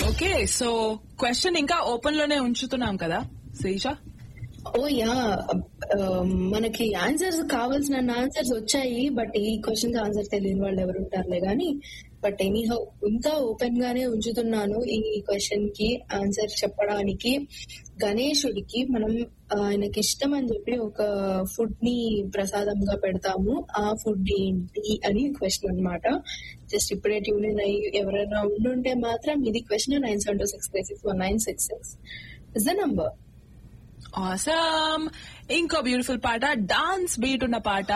okay so question ఇంకా open లోనే ఉంచుతున్నాం కదా శీష ఓ యా మనకి ఆన్సర్స్ కావాల్సిన ఆన్సర్స్ వచ్చాయి బట్ ఈ క్వశ్చన్ ఆన్సర్ తెలియని వాళ్ళు ఎవరు ఉంటారులే గానీ బట్ ఎనీహౌ ఇంకా ఓపెన్ గానే ఉంచుతున్నాను ఈ క్వశ్చన్ కి ఆన్సర్ చెప్పడానికి గణేశుడికి మనం ఆయనకి ఇష్టం అని చెప్పి ఒక ఫుడ్ ని ప్రసాదంగా పెడతాము ఆ ఫుడ్ ఏంటి అని క్వశ్చన్ అన్నమాట జస్ట్ ఇప్పుడే ట్యూన్ ఇన్ అయ్యి ఎవరైనా ఉండుంటే మాత్రం ఇది question nine seven two six three six one nine six six is the number awesome ఇంకో బ్యూటిఫుల్ పాట డాన్స్ బీట్ ఉన్న పాట